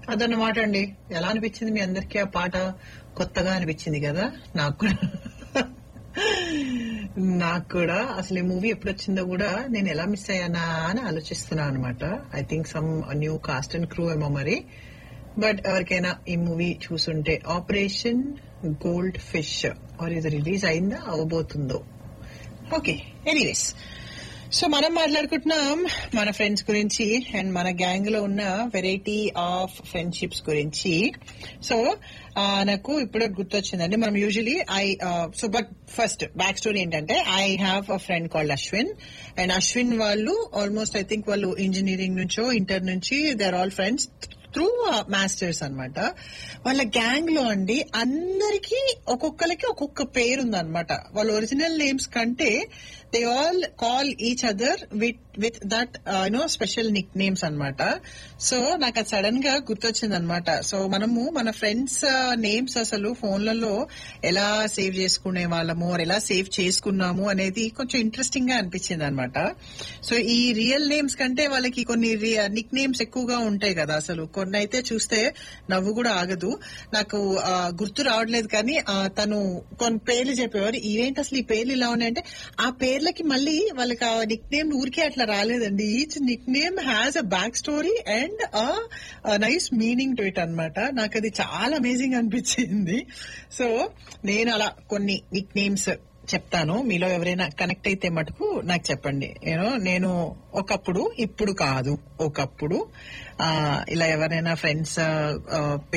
అదన్నమాట అండి ఎలా అనిపించింది మీ అందరికీ ఆ పాట కొత్తగా అనిపించింది కదా నాకు కూడా నాకు కూడా అసలు ఈ మూవీ ఎప్పుడు వచ్చిందో కూడా నేను ఎలా మిస్ అయ్యానా అని ఆలోచిస్తున్నా అనమాట I think some new cast and crew ఏమో మరి బట్ ఎవరికైనా ఈ మూవీ చూసుంటే ఆపరేషన్ గోల్డ్ ఫిష్ ఆర్ ఇది రిలీజ్ అయిందా అవబోతుందో ఓకే ఎనీవేస్ సో మనం మాట్లాడుకుంటున్నాం మన ఫ్రెండ్స్ గురించి అండ్ మన గ్యాంగ్ లో ఉన్న వెరైటీ ఆఫ్ ఫ్రెండ్షిప్స్ గురించి సో నాకు ఇప్పుడు గుర్తొచ్చిందండి మనం usually I so but first back story ఏంటంటే I have a friend called Ashwin and Ashwin వాళ్ళు ఆల్మోస్ట్ ఐ థింక్ వాళ్ళు ఇంజనీరింగ్ నుంచో ఇంటర్ నుంచి they are all friends through masters అన్నమాట వాళ్ళ గ్యాంగ్ లో అండి అందరికి ఒక్కొక్కరికి ఒక్కొక్క పేరు ఉందన్నమాట వాళ్ళ ఒరిజినల్ నేమ్స్ కంటే they all call each other with with that you know special nick names అన్నమాట సో నాకు అది సడన్ గా గుర్తొచ్చింది అనమాట సో మనము మన ఫ్రెండ్స్ నేమ్స్ అసలు ఫోన్లలో ఎలా సేవ్ చేసుకునే వాళ్ళము or ఎలా సేవ్ చేసుకున్నాము అనేది కొంచెం ఇంట్రెస్టింగ్ గా అనిపించింది అనమాట సో ఈ రియల్ నేమ్స్ కంటే వాళ్ళకి కొన్ని నిక్ నేమ్స్ ఎక్కువగా ఉంటాయి కదా అసలు కొన్ని అయితే చూస్తే నవ్వు కూడా ఆగదు నాకు ఆ, గుర్తు రావట్లేదు కానీ ఆ, తను కొన్ని పేర్లు చెప్పేవారు ఇవేంటి అసలు ఈ పేర్లు ఇలా ఉన్నాయంటే ఆ పేర్లకి మళ్ళీ వాళ్ళకి ఆ నిక్ నేమ్ ఊరికే అట్లా రాలేదండి each nick name has a back story and nice meaning to it అన్నమాట నాకు అది చాలా అమేజింగ్ అనిపించింది సో నేను అలా కొన్ని నిక్ నేమ్స్ చెప్తాను మీలో ఎవరైనా కనెక్ట్ అయితే మటుకు నాకు చెప్పండి యూనో నేను ఒకప్పుడు ఇప్పుడు కాదు ఒకప్పుడు ఆ, ఇలా ఎవరైనా ఫ్రెండ్స్